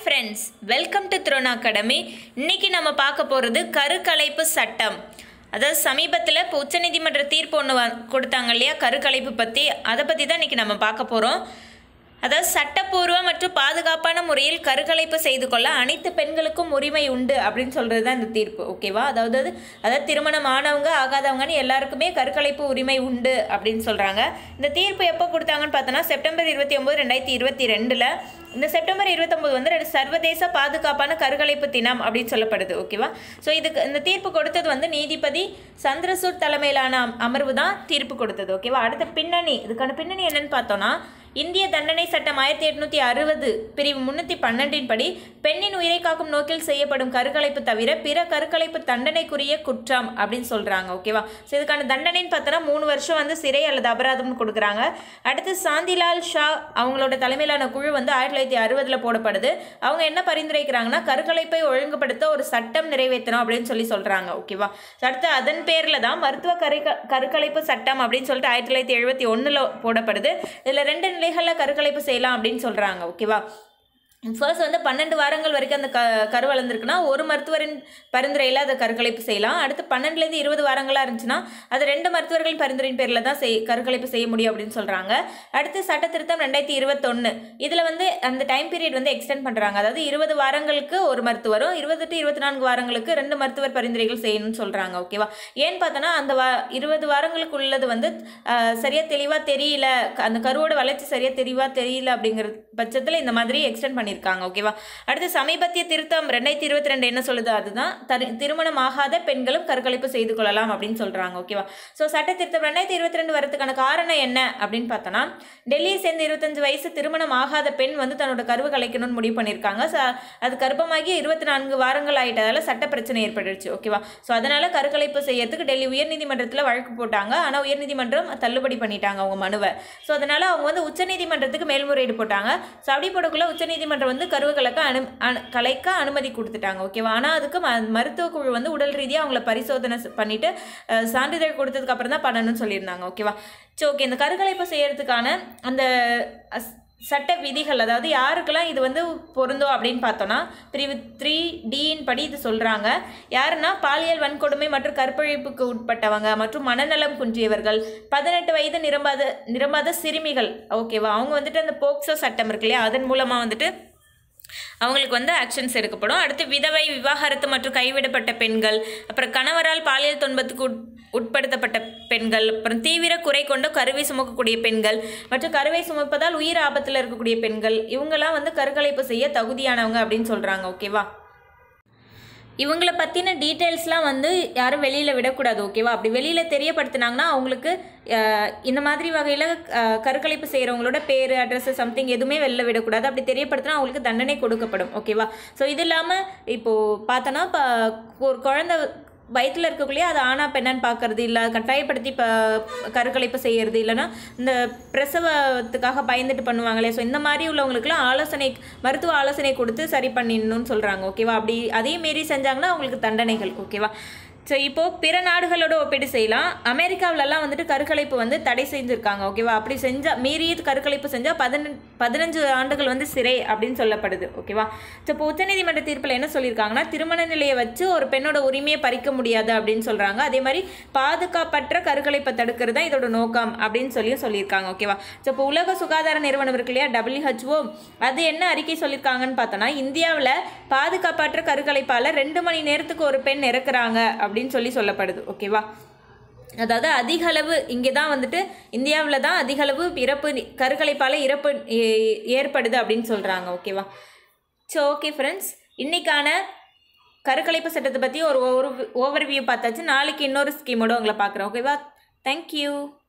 friends welcome to drone academy இன்னைக்கு நம்ம பார்க்க போகிறது கருக்கலைப்பு சட்டம் அதாவது சமீபத்தில் இப்போ உச்சநீதிமன்ற தீர்ப்பு ஒன்று வ கொடுத்தாங்க இல்லையா கருக்கலைப்பு பற்றி அதை பற்றி தான் இன்றைக்கி நம்ம பார்க்க போகிறோம் அதாவது சட்டப்பூர்வ மற்றும் பாதுகாப்பான முறையில் கருக்கலைப்பு செய்து கொள்ள அனைத்து பெண்களுக்கும் உரிமை உண்டு அப்படின்னு சொல்கிறது தான் இந்த தீர்ப்பு ஓகேவா அதாவது அது- அதாவது திருமணம் ஆனவங்க ஆகாதவங்கன்னு எல்லாருக்குமே கருக்கலைப்பு உரிமை உண்டு அப்படின்னு சொல்கிறாங்க இந்த தீர்ப்பு எப்போ கொடுத்தாங்கன்னு பார்த்தோன்னா செப்டம்பர் இருபத்தி ஒம்பது ரெண்டாயிரத்தி இருபத்தி ரெண்டில் இந்த செப்டம்பர் இருபத்தொம்போது வந்து ரெண்டு சர்வதேச பாதுகாப்பான கருக்கலைப்பு தினம் அப்படின்னு சொல்லப்படுது ஓகேவா ஸோ இதுக்கு இந்த தீர்ப்பு கொடுத்தது வந்து நீதிபதி சந்திரசூட் தலைமையிலான அம்- அமர்வு தான் தீர்ப்பு கொடுத்தது ஓகேவா அடுத்த பின்னணி இதுக்கான பின்னணி என்னன்னு பார்த்தோன்னா இந்திய தண்டனை சட்டம் ஆயிரத்தி எட்நூத்தி அறுபது பிரிவு முன்னூற்றி பன்னெண்டின் படி பெண்ணின் உயிரை காக்கும் நோக்கில் செய்யப்படும் கருக்கலைப்பு தவிர பிற கருக்கலைப்பு தண்டனைக்குரிய குற்றம் அப்படின்னு சொல்றாங்க ஓகேவா ஸோ இதுக்கான தண்டனைன்னு பார்த்தோன்னா மூணு வருஷம் வந்து சிறை அல்லது அபராதம்னு கொடுக்குறாங்க அடுத்து சாந்திலால் ஷா அவங்களோட தலைமையிலான குழு வந்து ஆயிரத்தி தொள்ளாயிரத்தி அறுபதுல போடப்படுது அவங்க என்ன பரிந்துரைக்கிறாங்கன்னா கருக்கலைப்பை ஒழுங்குபடுத்த ஒரு சட்டம் நிறைவேற்றணும் அப்படின்னு சொல்லி சொல்றாங்க ஓகேவா So அடுத்து அதன் பேர்ல தான் மருத்துவ கரை கருக்கலைப்பு சட்டம் அப்படின்னு சொல்லிட்டு ஆயிரத்தி தொள்ளாயிரத்தி எழுபத்தி ஒண்ணுல போடப்படுது இதுல ரெண்டு நிலைகளில் கருக்கலைப்பு செய்யலாம் அப்படின்னு சொல்றாங்க ஓகேவா ஃபர்ஸ்ட் வந்து பன்னெண்டு வாரங்கள் வரைக்கும் அந்த க கரு வளர்ந்துருக்குன்னா ஒரு மருத்துவரின் பரிந்துரையில் அதை கருக்கலைப்பு செய்யலாம் அடுத்து பன்னெண்டுலேருந்து இருபது வாரங்களாக இருந்துச்சுன்னா அது ரெண்டு மருத்துவர்களின் பரிந்துரையின் பேரில் தான் செய் கருக்கலைப்பு செய்ய முடியும் அப்படின்னு சொல்கிறாங்க அடுத்து சட்ட திருத்தம் ரெண்டாயிரத்தி இருபத்தொன்று இதில் வந்து அந்த டைம் பீரியட் வந்து எக்ஸ்டெண்ட் பண்ணுறாங்க அதாவது இருபது வாரங்களுக்கு ஒரு மருத்துவரும் இருபது டு இருபத்தி நான்கு வாரங்களுக்கு ரெண்டு மருத்துவர் பரிந்துரைகள் செய்யணும்னு சொல்கிறாங்க ஓகேவா ஏன்னு பார்த்தோன்னா அந்த வா இருபது வாரங்களுக்கு உள்ளது வந்து சரியாக தெளிவாக தெரியல க- அந்த கருவோட வளர்ச்சி சரியாக தெளிவாக தெரியல அப்படிங்கிற பட்சத்தில் இந்த மாதிரி எக்ஸ்டெண்ட் பண்ணியிருக்காங்க ஓகேவா அடுத்து சமீபத்திய திருத்தம் ரெண்டாயிரத்தி இருபத்தி ரெண்டு என்ன சொல்லுது அதுதான் தரு திருமணம் ஆகாத பெண்களும் கருக்கலைப்பு செய்து கொள்ளலாம் அப்படின்னு சொல்கிறாங்க ஓகேவா ஸோ சட்ட திருத்தம் ரெண்டாயிரத்தி இருபத்தி ரெண்டு வரதுக்கான காரணம் என்ன அப்படின்னு பார்த்தோன்னா டெல்லியை சேர்ந்த இருபத்தஞ்சு வயசு திருமணம் ஆகாத பெண் வந்து தன்னோட கருவு கலைக்கணும்னு முடிவு பண்ணியிருக்காங்க ஸோ அது கர்ப்பமாகி இருபத்தி நான்கு வாரங்கள் ஆயிட்டதால சட்ட பிரச்சனை ஏற்பட்டுருச்சு ஓகேவா ஸோ அதனால கருக்கலைப்பு செய்யறதுக்கு டெல்லி உயர்நீதிமன்றத்தில் வழக்கு போட்டாங்க ஆனால் உயர்நீதிமன்றம் தள்ளுபடி பண்ணிட்டாங்க அவங்க மனுவை ஸோ அதனால அவங்க வந்து உச்சநீதிமன்றத்துக்கு மேல்முறையீடு போட்டாங்க ஸோ அப்படி போடக்குள்ள உச்சநீதிமன்றம் வந்து கருவு கலக்க அனு அனு கலைக்க அனுமதி கொடுத்துட்டாங்க ஓகேவா ஆனால் அதுக்கு ம மருத்துவ குழு வந்து உடல் ரீதியாக அவங்கள பரிசோதனை செ- பண்ணிட்டு அஹ், சான்றிதழ் கொடுத்ததுக்கு அப்புறம் தான் பண்ணணும்னு சொல்லியிருந்தாங்க ஓகேவா ஸோ ஓகே இந்த கருக்கலைப்பு செய்யறதுக்கான அந்த அஸ்- சட்ட விதிகள் அதாவது யாருக்கெல்லாம் இது வந்து பொருந்தும் அப்படின்னு பார்த்தோன்னா பிரிவு த்ரீ டியின் படி இது சொல்கிறாங்க யாருன்னா பாலியல் வன்கொடுமை மற்றும் கற்பழிப்புக்கு உட்பட்டவங்க மற்றும் மனநலம் குன்றியவர்கள் பதினெட்டு வயது நிரம்பாத நிரம்பாத சிறுமிகள் ஓகேவா அவங்க வந்துட்டு அந்த போக்சோ சட்டம் இருக்கு இல்லையா அதன் மூலமாக வந்துட்டு அவங்களுக்கு வந்து ஆக்ஷன்ஸ் எடுக்கப்படும் அடுத்து விதவை விவாகரத்து மற்றும் கைவிடப்பட்ட பெண்கள் அப்புறம் கணவரால் பாலியல் துன்பத்துக்கு உட் உட்படுத்தப்பட்ட பெண்கள் அப்புறம் தீவிர குறை கொண்டு கருவை சுமக்கக்கூடிய பெண்கள் மற்றும் கருவை சுமப்பதால் உயிர் ஆபத்தில் இருக்கக்கூடிய பெண்கள் இவங்கெல்லாம் வந்து கருக்கலைப்பு செய்ய தகுதியானவங்க அப்படின்னு சொல்கிறாங்க ஓகேவா இவங்கள பற்றின டீட்டெயில்ஸ்லாம் வந்து யாரும் வெளியில் விடக்கூடாது ஓகேவா அப்படி வெளியில் தெரியப்படுத்துனாங்கன்னா அவங்களுக்கு அஹ், இந்த மாதிரி வகையில் கருக்கலைப்பு செய்கிறவங்களோட பேர் அட்ரஸ் சம்திங் எதுவுமே வெளில விடக்கூடாது அப்படி தெரியப்படுத்தினா அவங்களுக்கு தண்டனை கொடுக்கப்படும் ஓகேவா ஸோ இது இல்லாமல் இப்போது பார்த்தோன்னா இப்போ ஒரு குழந்தை வயிற்றில் இருக்கக்குள்ளேயே அது ஆணா பெண்ணான்னு பார்க்கறது இல்லை கட்டாயப்படுத்தி இப்போ கருக்கலைப்பு செய்யறது இல்லைன்னா இந்த பிரசவத்துக்காக பயந்துட்டு பண்ணுவாங்களே ஸோ இந்த மாதிரி உள்ளவங்களுக்குலாம் ஆலோசனை மருத்துவ ஆலோசனை கொடுத்து சரி பண்ணிடணும்னு சொல்கிறாங்க ஓகேவா அப்படி அதையும் மீறி செஞ்சாங்கன்னா அவங்களுக்கு தண்டனைகள் ஓகேவா ஸோ இப்போது பிற நாடுகளோட ஒப்பீடு செய்யலாம் அமெரிக்காவிலலாம் வந்துட்டு கருக்கலைப்பு வந்து தடை செஞ்சுருக்காங்க ஓகேவா அப்படி செஞ்சால் மீறி கருக்கலைப்பு செஞ்சால் பதினெண் பதினஞ்சு ஆண்டுகள் வந்து சிறை அப்படின்னு சொல்லப்படுது ஓகேவா ஸோ இப்போ உச்சநீதிமன்ற தீர்ப்பில் என்ன சொல்லியிருக்காங்கன்னா திருமண நிலையை வச்சு ஒரு பெண்ணோட உரிமையை பறிக்க முடியாது அப்படின்னு சொல்கிறாங்க அதே மாதிரி பாதுகாப்பற்ற கருக்கலைப்பை தடுக்கிறது தான் இதோட நோக்கம் அப்படின்னு சொல்லியும் சொல்லியிருக்காங்க ஓகேவா ஸோ இப்போ உலக சுகாதார நிறுவனம் இருக்கு இல்லையா டபிள்யூஹெச்ஓ அது என்ன அறிக்கை சொல்லியிருக்காங்கன்னு பார்த்தோன்னா இந்தியாவில் பாதுகாப்பற்ற கருக்கலைப்பால் ரெண்டு மணி நேரத்துக்கு ஒரு பெண் இறக்குறாங்க அப்படின்னு சொல்லி சொல்லப்படுது ஓகேவா அதாவது அதிக அளவு இங்கே தான் வந்துட்டு இந்தியாவில் தான் அதிக அளவு இறப்பு கருக்கலைப்பால் இறப்பு ஏ- ஏற்படுது அப்படின்னு சொல்கிறாங்க ஓகேவா ஸோ ஓகே ஃப்ரெண்ட்ஸ் இன்னைக்கான கருக்கலைப்பு சட்டத்தை பற்றி ஒரு ஓவர் ஓவர் வியூ பார்த்தாச்சு நாளைக்கு இன்னொரு ஸ்கீமோட உங்களை பார்க்குறேன் ஓகேவா தேங்க்யூ